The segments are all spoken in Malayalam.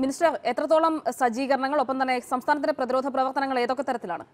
മിനിസ്റ്റർ എത്രത്തോളം സജ്ജീകരണങ്ങൾ ഒപ്പം തന്നെ സംസ്ഥാനത്തിന്റെ പ്രതിരോധ പ്രവർത്തനങ്ങൾ ഏതൊക്കെ തരത്തിലാണ്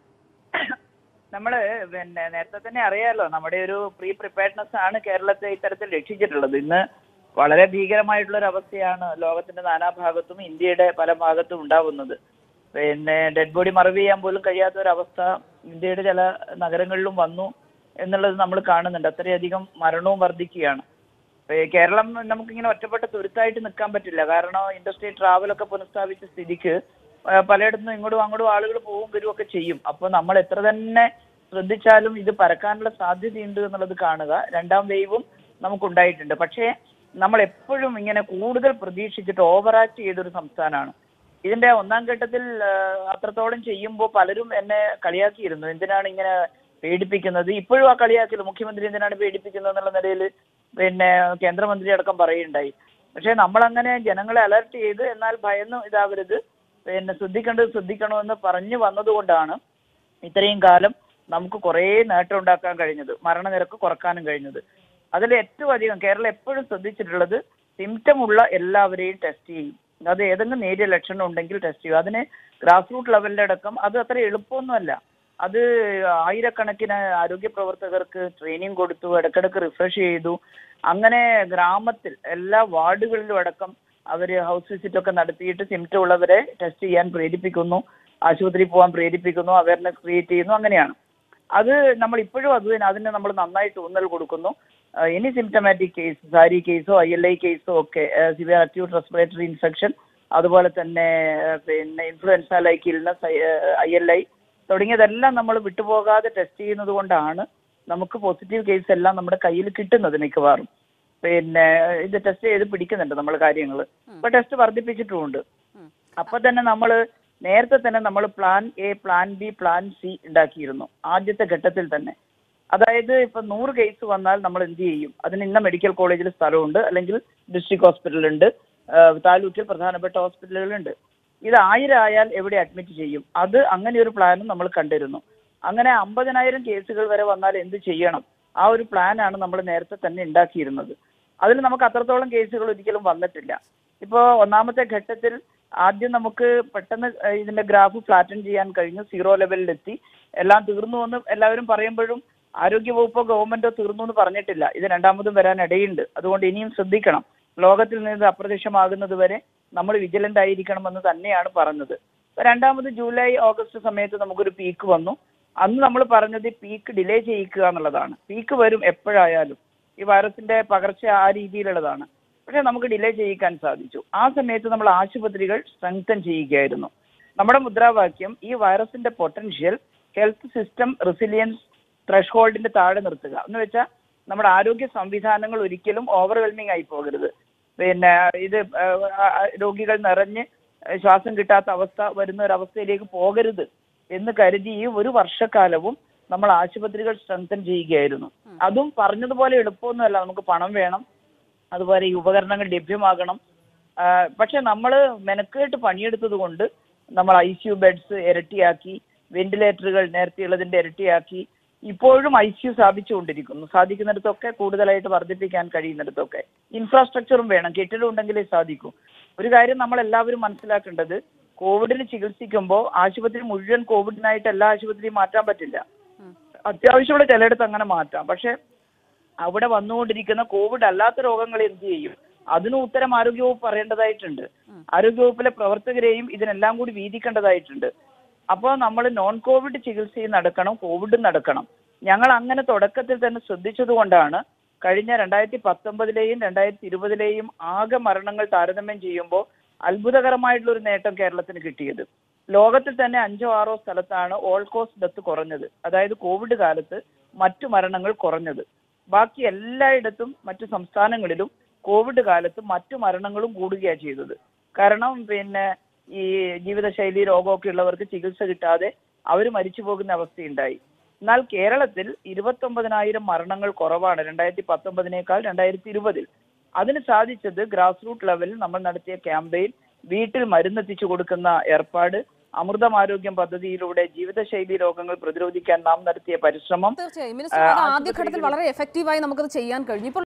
നമ്മള് പിന്നെ നേരത്തെ തന്നെ അറിയാലോ നമ്മുടെ ഒരു പ്രീ പ്രിപ്പയർഡ്നെസ് ആണ് കേരളത്തെ ഇത്തരത്തിൽ രക്ഷിച്ചിട്ടുള്ളത് ഇന്ന് വളരെ ഭീകരമായിട്ടുള്ള ഒരു അവസ്ഥയാണ് ലോകത്തിന്റെ നാനാഭാഗത്തും ഇന്ത്യയുടെ പല ഭാഗത്തും ഉണ്ടാവുന്നത് പിന്നെ ഡെഡ് ബോഡി മറവ് ചെയ്യാൻ പോലും കഴിയാത്ത ഒരു അവസ്ഥ ഇന്ത്യയുടെ ചില നഗരങ്ങളിലും വന്നു എന്നുള്ളത് നമ്മൾ കാണുന്നുണ്ട് അത്രയധികം മരണവും വർദ്ധിക്കുകയാണ് ഇപ്പൊ ഈ കേരളം നമുക്കിങ്ങനെ ഒറ്റപ്പെട്ട തുരുത്തായിട്ട് നിൽക്കാൻ പറ്റില്ല കാരണം ഇൻഡസ്ട്രി ട്രാവലൊക്കെ പുനഃസ്ഥാപിച്ച സ്ഥിതിക്ക് ആ, പലയിടത്തുനിന്നും ഇങ്ങോട്ടും അങ്ങോട്ടും ആളുകൾ പോവും വരും ഒക്കെ ചെയ്യും അപ്പൊ നമ്മൾ എത്ര തന്നെ ശ്രദ്ധിച്ചാലും ഇത് പരക്കാനുള്ള സാധ്യതയുണ്ട് എന്നുള്ളത് കാണുക രണ്ടാം വേവും നമുക്കുണ്ടായിട്ടുണ്ട് പക്ഷേ നമ്മൾ എപ്പോഴും ഇങ്ങനെ കൂടുതൽ പ്രതീക്ഷിച്ചിട്ട് ഓവർ ആക്ട് ചെയ്തൊരു സംസ്ഥാനമാണ് ഇതിന്റെ ഒന്നാം ഘട്ടത്തിൽ ആ, അത്രത്തോളം ചെയ്യുമ്പോൾ പലരും എന്നെ കളിയാക്കിയിരുന്നു എന്തിനാണ് ഇങ്ങനെ പേടിപ്പിക്കുന്നത് ഇപ്പോഴും ആ കളിയാക്കല് മുഖ്യമന്ത്രി എന്തിനാണ് പേടിപ്പിക്കുന്നത് എന്നുള്ള നിലയിൽ പിന്നെ കേന്ദ്രമന്ത്രി അടക്കം പറയുണ്ടായി പക്ഷെ നമ്മൾ അങ്ങനെ ജനങ്ങളെ അലർട്ട് ചെയ്ത് എന്നാൽ ഭയന്ന് ഇതാവരുത് പിന്നെ ശ്രദ്ധിക്കേണ്ടത് ശ്രദ്ധിക്കണമെന്ന് പറഞ്ഞു വന്നതുകൊണ്ടാണ് ഇത്രയും കാലം നമുക്ക് കുറേ നേട്ടം ഉണ്ടാക്കാൻ കഴിഞ്ഞത് മരണനിരക്ക് കുറക്കാനും കഴിഞ്ഞത് അതിൽ ഏറ്റവും അധികം കേരളം എപ്പോഴും ശ്രദ്ധിച്ചിട്ടുള്ളത് സിംറ്റം ഉള്ള എല്ലാവരെയും ടെസ്റ്റ് ചെയ്യും അത് ഏതെങ്കിലും നേരിയ ലക്ഷണം ഉണ്ടെങ്കിൽ ടെസ്റ്റ് ചെയ്യും അതിന് ഗ്രാസ് റൂട്ട് ലെവലിലടക്കം അത് അത്ര എളുപ്പമൊന്നുമല്ല അത് ആയിരക്കണക്കിന് ആരോഗ്യ പ്രവർത്തകർക്ക് ട്രെയിനിങ് കൊടുത്തു ഇടക്കിടക്ക് റിഫ്രഷ് ചെയ്തു അങ്ങനെ ഗ്രാമത്തിൽ എല്ലാ വാർഡുകളിലും അടക്കം അവര് ഹൗസ് വിസിറ്റ് ഒക്കെ നടത്തിയിട്ട് സിംറ്റം ഉള്ളവരെ ടെസ്റ്റ് ചെയ്യാൻ പ്രേരിപ്പിക്കുന്നു ആശുപത്രിയിൽ പോകാൻ പ്രേരിപ്പിക്കുന്നു അവയർനെസ് ക്രിയേറ്റ് ചെയ്യുന്നു അങ്ങനെയാണ് അത് നമ്മൾ ഇപ്പോഴും അത് തന്നെ അതിന് നമ്മൾ നന്നായിട്ട് ഊന്നൽ കൊടുക്കുന്നു എനി സിംറ്റമാറ്റിക് കേസ് സാരി കേസോ ഐ എൽ ഐ കേസോ ഒക്കെ സിവിയർ അക്യൂട്ട് റെസ്പിറേറ്ററി ഇൻഫെക്ഷൻ അതുപോലെ തന്നെ ആ, പിന്നെ influenza like illness I L I തുടങ്ങിയതെല്ലാം നമ്മൾ വിട്ടുപോകാതെ ടെസ്റ്റ് ചെയ്യുന്നത് കൊണ്ടാണ് നമുക്ക് പോസിറ്റീവ് കേസ് എല്ലാം നമ്മുടെ കയ്യിൽ കിട്ടുന്നത് മിക്കവാറും പിന്നെ ഇത് ടെസ്റ്റ് ചെയ്ത് പിടിക്കുന്നുണ്ട് നമ്മൾ കാര്യങ്ങൾ ഇപ്പൊ ടെസ്റ്റ് വർദ്ധിപ്പിച്ചിട്ടുമുണ്ട് അപ്പൊ തന്നെ നമ്മൾ നേരത്തെ തന്നെ നമ്മൾ plan A plan B plan C ഉണ്ടാക്കിയിരുന്നു ആദ്യത്തെ ഘട്ടത്തിൽ തന്നെ അതായത് ഇപ്പൊ നൂറ് കേസ് വന്നാൽ നമ്മൾ എന്ത് ചെയ്യും അതിന് ഇന്ന മെഡിക്കൽ കോളേജിൽ സ്ഥലമുണ്ട് അല്ലെങ്കിൽ ഡിസ്ട്രിക്ട് ഹോസ്പിറ്റലുണ്ട് താലൂക്കിൽ പ്രധാനപ്പെട്ട ഹോസ്പിറ്റലുകളുണ്ട് ഇത് ആയിരം ആയാൽ എവിടെ അഡ്മിറ്റ് ചെയ്യും അത് അങ്ങനെ ഒരു പ്ലാനും നമ്മൾ കണ്ടിരുന്നു അങ്ങനെ അമ്പതിനായിരം കേസുകൾ വരെ വന്നാൽ എന്ത് ചെയ്യണം ആ ഒരു പ്ലാനാണ് നമ്മൾ നേരത്തെ തന്നെ ഉണ്ടാക്കിയിരുന്നത് അതിൽ നമുക്ക് അത്രത്തോളം കേസുകൾ ഒരിക്കലും വന്നിട്ടില്ല ഇപ്പോ ഒന്നാമത്തെ ഘട്ടത്തിൽ ആദ്യം നമുക്ക് പെട്ടെന്ന് ഏഹ്, ഇതിന്റെ ഗ്രാഫ് ഫ്ലാറ്റൻ ചെയ്യാൻ കഴിഞ്ഞു സീറോ ലെവലിലെത്തി എല്ലാം തീർന്നു എന്ന് എല്ലാവരും പറയുമ്പോഴും ആരോഗ്യ വകുപ്പോ ഗവൺമെന്റോ തീർന്നു എന്ന് പറഞ്ഞിട്ടില്ല ഇത് രണ്ടാമതും വരാൻ ഇടയുണ്ട് അതുകൊണ്ട് ഇനിയും ശ്രദ്ധിക്കണം ലോകത്തിൽ നിന്ന് ഇത് അപ്രത്യക്ഷമാകുന്നത് വരെ നമ്മൾ വിജിലന്റ് ആയിരിക്കണമെന്ന് തന്നെയാണ് പറഞ്ഞത് ഇപ്പൊ രണ്ടാമത് ജൂലൈ ഓഗസ്റ്റ് സമയത്ത് നമുക്കൊരു പീക്ക് വന്നു അന്ന് നമ്മൾ പറഞ്ഞത് പീക്ക് ഡിലേ ചെയ്യിക്കുക എന്നുള്ളതാണ് പീക്ക് വരും എപ്പോഴായാലും ഈ വൈറസിന്റെ പകർച്ച ആ രീതിയിലുള്ളതാണ് പക്ഷെ നമുക്ക് ഡിലേ ചെയ്യിക്കാൻ സാധിച്ചു ആ സമയത്ത് നമ്മൾ ആശുപത്രികൾ സ്ട്രെങ്തൻ ചെയ്യുകയായിരുന്നു നമ്മുടെ മുദ്രാവാക്യം ഈ വൈറസിന്റെ പൊട്ടൻഷ്യൽ ഹെൽത്ത് സിസ്റ്റം റെസിലിയൻസ് ത്രഷ് ഹോൾഡിന്റെ താഴെ നിർത്തുക എന്ന് വെച്ചാൽ നമ്മുടെ ആരോഗ്യ സംവിധാനങ്ങൾ ഒരിക്കലും ഓവർവെൽമിംഗ് ആയി പോകരുത് പിന്നെ ഇത് ആ, ആ, രോഗികൾ നിറഞ്ഞ് ശ്വാസം കിട്ടാത്ത അവസ്ഥ വരുന്ന ഒരു അവസ്ഥയിലേക്ക് പോകരുത് എന്ന് കരുതി ഈ ഒരു വർഷക്കാലവും നമ്മൾ ആശുപത്രികൾ സ്ട്രെങ്തൻ ചെയ്യുകയായിരുന്നു അതും പറഞ്ഞതുപോലെ എളുപ്പമൊന്നുമല്ല നമുക്ക് പണം വേണം അതുപോലെ ഈ ഉപകരണങ്ങൾ ലഭ്യമാകണം ആ, പക്ഷെ നമ്മൾ മെനക്കേട്ട് പണിയെടുത്തത് കൊണ്ട് നമ്മൾ ഐ സി യു ബെഡ്സ് ഇരട്ടിയാക്കി വെന്റിലേറ്ററുകൾ നേരത്തെയുള്ളതിന്റെ ഇരട്ടിയാക്കി ഇപ്പോഴും ഐ സി യു സ്ഥാപിച്ചുകൊണ്ടിരിക്കുന്നു സാധിക്കുന്നിടത്തൊക്കെ കൂടുതലായിട്ട് വർദ്ധിപ്പിക്കാൻ കഴിയുന്നിടത്തൊക്കെ ഇൻഫ്രാസ്ട്രക്ചറും വേണം കെട്ടിടം ഉണ്ടെങ്കിലേ സാധിക്കൂ ഒരു കാര്യം നമ്മൾ എല്ലാവരും മനസ്സിലാക്കേണ്ടത് കോവിഡിന് ചികിത്സിക്കുമ്പോൾ ആശുപത്രി മുഴുവൻ കോവിഡിനായിട്ട് എല്ലാ ആശുപത്രിയും മാറ്റാൻ പറ്റില്ല അത്യാവശ്യമുള്ള ചിലയിടത്ത് അങ്ങനെ മാറ്റാം പക്ഷെ അവിടെ വന്നുകൊണ്ടിരിക്കുന്ന കോവിഡ് അല്ലാത്ത രോഗങ്ങൾ എന്ത് ചെയ്യും അതിന് ഉത്തരം ആരോഗ്യവകുപ്പ് പറയേണ്ടതായിട്ടുണ്ട് ആരോഗ്യവകുപ്പിലെ പ്രവർത്തകരെയും ഇതിനെല്ലാം കൂടി വീതിക്കേണ്ടതായിട്ടുണ്ട് അപ്പോൾ നമ്മൾ നോൺ കോവിഡ് ചികിത്സയും നടക്കണം കോവിഡും നടക്കണം ഞങ്ങൾ അങ്ങനെ തുടക്കത്തിൽ തന്നെ ശ്രദ്ധിച്ചത് കൊണ്ടാണ് കഴിഞ്ഞ രണ്ടായിരത്തി പത്തൊമ്പതിലെയും രണ്ടായിരത്തി ഇരുപതിലെയും ആകെ മരണങ്ങൾ താരതമ്യം ചെയ്യുമ്പോൾ അത്ഭുതകരമായിട്ടുള്ള ഒരു നേട്ടം കേരളത്തിന് കിട്ടിയത് ലോകത്തിൽ തന്നെ അഞ്ചോ ആറോ സ്ഥലത്താണ് ഓൾ കോസ് ഡെത്ത് കുറഞ്ഞത് അതായത് കോവിഡ് കാലത്ത് മറ്റു മരണങ്ങൾ കുറഞ്ഞത് ബാക്കി എല്ലായിടത്തും മറ്റു സംസ്ഥാനങ്ങളിലും കോവിഡ് കാലത്ത് മറ്റു മരണങ്ങളും കൂടുകയാണ് ചെയ്തത് കാരണം പിന്നെ ഈ ജീവിതശൈലി രോഗമൊക്കെ ഉള്ളവർക്ക് ചികിത്സ കിട്ടാതെ അവർ മരിച്ചു പോകുന്ന അവസ്ഥയുണ്ടായി എന്നാൽ കേരളത്തിൽ ഇരുപത്തൊമ്പതിനായിരം മരണങ്ങൾ കുറവാണ് രണ്ടായിരത്തി പത്തൊമ്പതിനേക്കാൾ രണ്ടായിരത്തി ഇരുപതിൽ അതിന് സാധിച്ചത് ഗ്രാസ് റൂട്ട് ലെവലിൽ നമ്മൾ നടത്തിയ ക്യാമ്പയിൻ വീട്ടിൽ മരുന്നെത്തിച്ചു കൊടുക്കുന്ന ഏർപ്പാട് അമൃതം ആരോഗ്യം പദ്ധതിയിലൂടെ ജീവിതശൈലി രോഗങ്ങൾ പ്രതിരോധിക്കാൻ നാം നടത്തിയ പരിശ്രമം തീർച്ചയായും മിനിസ്റ്റർ അത് ആദ്യഘട്ടത്തിൽ വളരെ എഫക്റ്റീവായി നമുക്കത് ചെയ്യാൻ കഴിഞ്ഞു ഇപ്പോൾ